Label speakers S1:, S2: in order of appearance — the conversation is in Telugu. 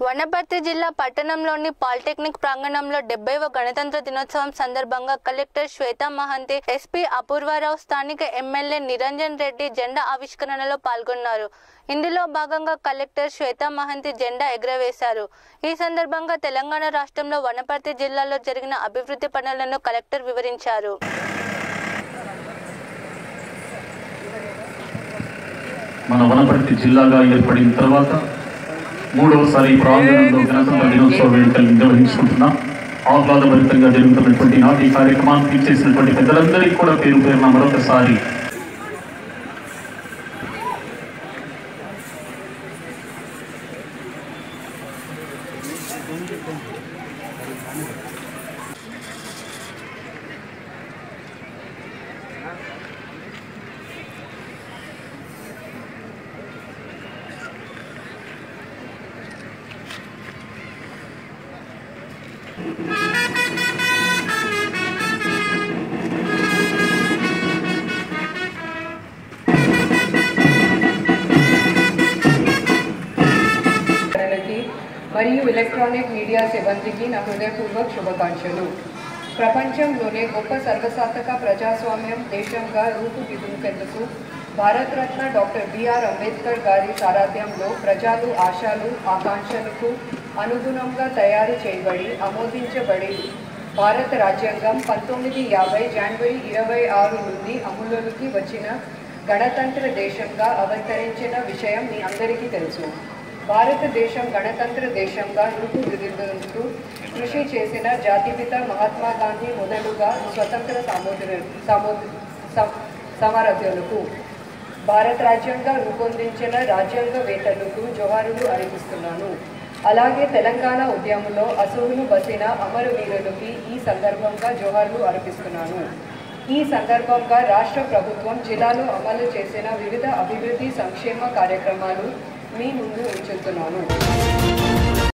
S1: వనపర్తి జిల్లా పట్టణంలోని పాలిటెక్నిక్ ప్రాంగణంలో డెబ్బైవ గణతంత్ర దినోత్సవం సందర్భంగా కలెక్టర్ శ్వేతా మహంతి ఎస్పీ అపూర్వారావు స్థానిక ఎమ్మెల్యే నిరంజన్ రెడ్డి జెండా ఆవిష్కరణలో పాల్గొన్నారు ఇందులో భాగంగా కలెక్టర్ శ్వేతా మహంతి జెండా ఎగురవేశారు ఈ సందర్భంగా తెలంగాణ రాష్ట్రంలో వనపర్తి జిల్లాలో జరిగిన అభివృద్ధి పనులను కలెక్టర్ వివరించారు
S2: మన వనపర్తి జిల్లాగా ఏర్పడిన తర్వాత మూడవసారి ఈ ప్రాంగణంలో గణతంత్ర దినోత్సవ వేడుకలు నిర్వహించుకుంటున్నాం ఆహ్లాదభరితంగా జరుగుతున్నటువంటి నాటి ఈ కార్యక్రమానికి ఇచ్చేసినటువంటి పెద్దలందరికీ కూడా పేరు పేరున మరొకసారి
S3: కి మరియు ఎలక్ట్రానిక్ మీడియా సిబ్బందికి నా హృదయపూర్వక శుభాకాంక్షలు ప్రపంచంలోనే గొప్ప సర్వసాధక ప్రజాస్వామ్యం దేశంగా రూపుదిద్దుకెందుకు భారతరత్న డాక్టర్ బిఆర్ అంబేద్కర్ గారి సారథ్యంలో ప్రజలు ఆశలు ఆకాంక్షలకు అనుగుణంగా తయారు చేయబడి ఆమోదించబడి భారత రాజ్యాంగం పంతొమ్మిది యాభై జనవరి ఇరవై ఆరు నుండి అమలులోకి వచ్చిన గణతంత్ర దేశంగా అవతరించిన విషయం మీ అందరికీ తెలుసు భారతదేశం గణతంత్ర దేశంగా రూపుదిద్దేందుకు కృషి చేసిన జాతిపిత మహాత్మా గాంధీ మొదలుగా స్వతంత్ర సామోదర సామోద సం- సమరథులకు భారత రాజ్యాంగ రూపొందించిన రాజ్యాంగవేత్తలకు జోహారులు అర్పిస్తున్నాను అలాగే తెలంగాణ ఉద్యమంలో అసువులు బసిన అమరవీరులకి ఈ సందర్భంగా జోహార్లు అర్పిస్తున్నాను ఈ సందర్భంగా రాష్ట్ర ప్రభుత్వం జిల్లాలో అమలు చేసిన వివిధ అభివృద్ధి సంక్షేమ కార్యక్రమాలు మీ ముందు ఉంచుతున్నాను